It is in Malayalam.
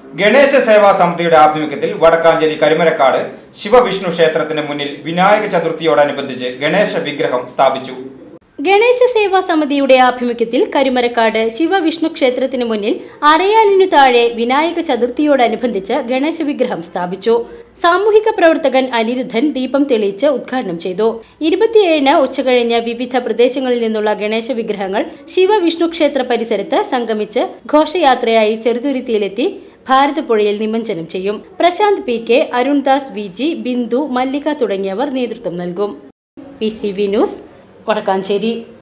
ഗണേശ സേവാ സമിതിയുടെ ആഭിമുഖ്യത്തിൽ വടക്കാഞ്ചേരി കരിമരക്കാട് ശിവവിഷ്ണു ക്ഷേത്രത്തിന് മുന്നിൽ വിനായക ചതുർത്ഥിയോടനുബന്ധിച്ച് ഗണേശ വിഗ്രഹം സ്ഥാപിച്ചു ഗണേശ സേവാ സമിതിയുടെ ആഭിമുഖ്യത്തിൽ കരുമരക്കാട് ശിവവിഷ്ണു ക്ഷേത്രത്തിന് മുന്നിൽ അരയാലിനു താഴെ വിനായക ചതുർത്ഥിയോടനുബന്ധിച്ച് ഗണേശ വിഗ്രഹം സ്ഥാപിച്ചു സാമൂഹിക പ്രവർത്തകൻ അനിരുദ്ധൻ ദീപം തെളിയിച്ച് ഉദ്ഘാടനം ചെയ്തു ഇരുപത്തിയേഴിന് ഉച്ചകഴിഞ്ഞ് വിവിധ പ്രദേശങ്ങളിൽ നിന്നുള്ള ഗണേശ വിഗ്രഹങ്ങൾ ശിവവിഷ്ണു ക്ഷേത്ര പരിസരത്ത് സംഗമിച്ച് ഘോഷയാത്രയായി ചെറുതുരുത്തിയിലെത്തി ഭാരതപ്പുഴയിൽ നിമഞ്ജനം ചെയ്യും Prashanth P K Arundas V G Bindu Mallika തുടങ്ങിയവർ നേതൃത്വം നൽകും P C V news Vadakkanchery